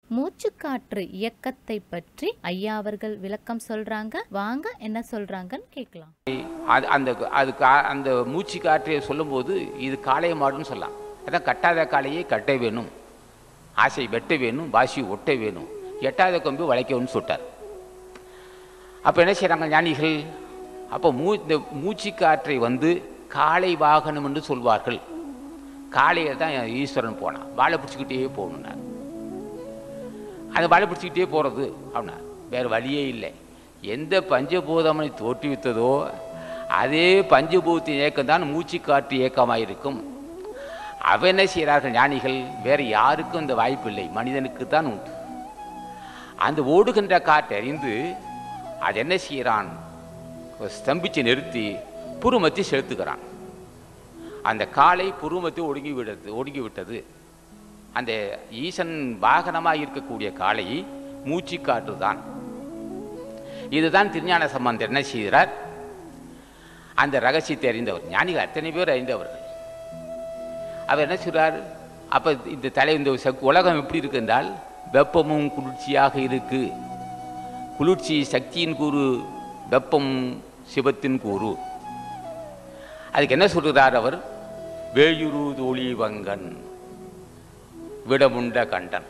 மூச்சுக்காற்று இயக்கத்தை பற்றி ஐயா அவர்கள் விளக்கம் சொல்றாங்க வாங்க என்ன சொல்றாங்கன்னு கேட்கலாம் அது அந்த அது கா- அந்த மூச்சு காற்றை சொல்லும்போது இது காளைய மாடுன்னு சொல்லலாம் அதான் கட்டாத காளையே கட்ட வேணும் ஆசை வெட்ட வேணும் வாசி ஒட்ட வேணும் எட்டாத கொம்பு வளைக்கணும்னு சொல்லிட்டார் அப்போ என்ன செய்கிறாங்க ஞானிகள் அப்போ மூ இந்த மூச்சு காற்றை வந்து காளை வாகனம் என்று சொல்வார்கள் காளையை தான் ஈஸ்வரன் போனான் வாழை பிடிச்சிக்கிட்டே போகணுன்னார் அந்த வாழை பிடிச்சிக்கிட்டே போகிறது அப்படின்னா வேறு வழியே இல்லை எந்த பஞ்சபூதமனை தோற்றுவித்ததோ அதே பஞ்சபூதத்தின் இயக்கம் தான் மூச்சு காற்று இயக்கமாக இருக்கும் அவ என்ன செய்கிறார்கள் ஞானிகள் வேறு யாருக்கும் இந்த வாய்ப்பு இல்லை மனிதனுக்கு தான் உண்டு அந்த ஓடுகின்ற காற்றை அறிந்து அது என்ன செய்கிறான் ஸ்தம்பிச்சு நிறுத்தி புருமத்தை செலுத்துகிறான் அந்த காலை புருமத்தை ஒடுங்கி விடுறது ஒடுங்கி விட்டது அந்த ஈசன் வாகனமாக இருக்கக்கூடிய காலை மூச்சு காற்று தான் இதுதான் திருஞான சம்பந்தர் என்ன செய்கிறார் அந்த ரகசியத்தை அறிந்தவர் ஞானிகள் அத்தனை பேர் அறிந்தவர்கள் அவர் என்ன சொல்றார் அப்ப இந்த தலை இந்த சக்- உலகம் எப்படி இருக்கு என்றால் வெப்பமும் குளிர்ச்சியாக இருக்கு குளிர்ச்சி சக்தியின் கூறு வெப்பம் சிவத்தின் கூறு அதுக்கு என்ன சொல்கிறார் அவர் வேயுரு தோழி வங்கன் விடமுண்ட கண்டன்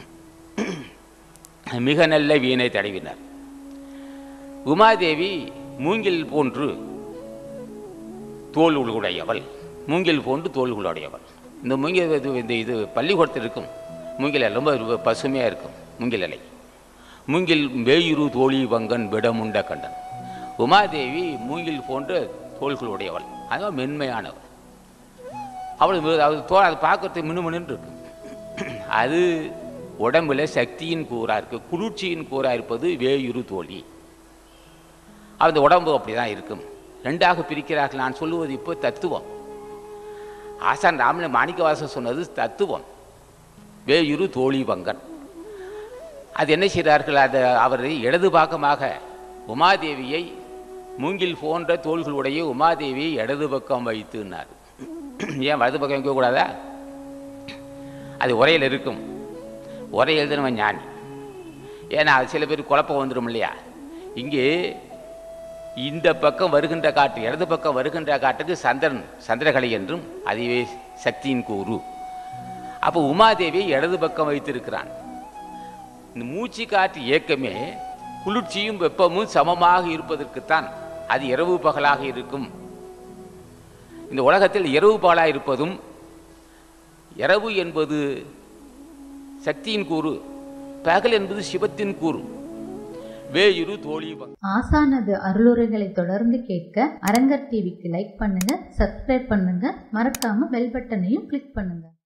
மிக நல்ல வீணை தடவினார் உமாதேவி மூங்கில் போன்று தோல்களுடையவள் மூங்கில் போன்று தோல்களுடையவள் இந்த மூங்கில் இது இந்த இது பள்ளிக்கூடத்தில் இருக்கும் மூங்கில் ரொம்ப ரொம்ப பசுமையாக இருக்கும் மூங்கில் இலை மூங்கில் வேயுரு தோழி வங்கன் விடமுண்ட கண்டன் உமாதேவி மூங்கில் போன்ற தோள்களுடையவள் அதுவும் மென்மையானவள் அவள் மிக- அவள் தோ அது பார்க்கறதுக்கு மினுமினுன்னு இருக்கும் அது உடம்புல சக்தியின் கூறா இருக்கு குளிர்ச்சியின் கூறா இருப்பது வேயுரு தோழி அந்த உடம்பு அப்படிதான் இருக்கும் ரெண்டாக பிரிக்கிறார்கள் நான் சொல்லுவது இப்போ தத்துவம் ஆசான் ராமன மாணிக்கவாசன் சொன்னது தத்துவம் வேயுரு தோழி வங்கன் அது என்ன செய்கிறார்கள் அதை அவர் இடது பாகமாக உமாதேவியை மூங்கில் போன்ற தோள்களுடைய உமாதேவியை இடது பக்கம் வைத்துனார் ஏன் வலது பக்கம் வைக்கக்கூடாதா அது உரையில் இருக்கும் உரை எழுதுனவன் ஞானி ஏன்னா அது சில பேர் குழப்பம் வந்துடும் இல்லையா இங்கே இந்த பக்கம் வருகின்ற காற்று இடது பக்கம் வருகின்ற காற்றுக்கு சந்திரன் சந்திரகலை என்றும் அதுவே சக்தியின் கூறு அப்போ உமாதேவியை இடது பக்கம் வைத்திருக்கிறான் இந்த மூச்சு காற்று இயக்கமே குளிர்ச்சியும் வெப்பமும் சமமாக இருப்பதற்குத்தான் அது இரவு பகலாக இருக்கும் இந்த உலகத்தில் இரவு பகலாக இருப்பதும் இரவு என்பது சக்தியின் கூறு பகல் என்பது சிவத்தின் கூறு வேயுரு தோழி பங்கு ஆசானது அருளுரைகளை தொடர்ந்து கேட்க அரங்கர் டிவிக்கு லைக் பண்ணுங்க சப்ஸ்கிரைப் பண்ணுங்க மறக்காம பெல் பட்டனையும் கிளிக் பண்ணுங்க